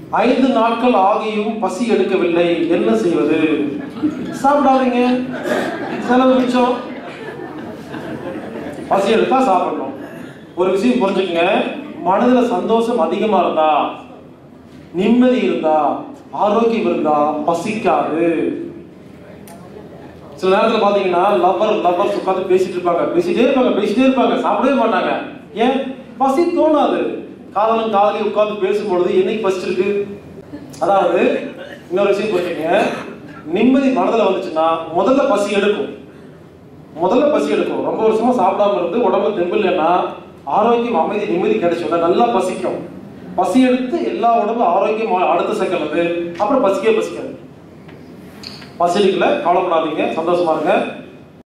ஐந்து நாட்கள் ஆகியும் பசி எடுக்கவில்லை என்ன செய்வது சாப்பிடாதீங்க செலவு மிச்சம் பசி எடுத்தா சாப்பிடணும் ஒரு விஷயம் புரிஞ்சுக்கங்க மனதுல சந்தோஷம் அதிகமா இருந்தா நிம்மதி இருந்தா ஆரோக்கியம் இருந்தா பசிக்காது சில நேரத்துல பாத்தீங்கன்னா லவர் லவர்ஸ் உட்காந்து பேசிட்டு இருப்பாங்க பேசிட்டே இருப்பாங்க பேசிட்டே இருப்பாங்க சாப்பிடவே மாட்டாங்க ஏன் பசி தோணாது காதலன் காதலி உட்கார்ந்து பேசும்பொழுது என்னைக்கு பசி இருக்கு அதாவது இன்னொரு விஷயம் புரிஞ்சுக்கங்க நிம்மதி மனதுல வந்துச்சுன்னா முதல்ல பசி எடுக்கும் முதல்ல பசி எடுக்கும் ரொம்ப வருஷமா சாப்பிடாம இருந்து உடம்புல தெம்பு இல்லைன்னா ஆரோக்கியம் அமைதி நிம்மதி கிடைச்சோம்னா நல்லா பசிக்கும் பசி எடுத்து எல்லா உடம்பு ஆரோக்கியம் அடுத்த செகண்ட் வந்து அப்புறம் பசிக்கே பசிக்காது பசி எடுக்கல கவலைப்படாதீங்க சந்தோஷமா இருங்க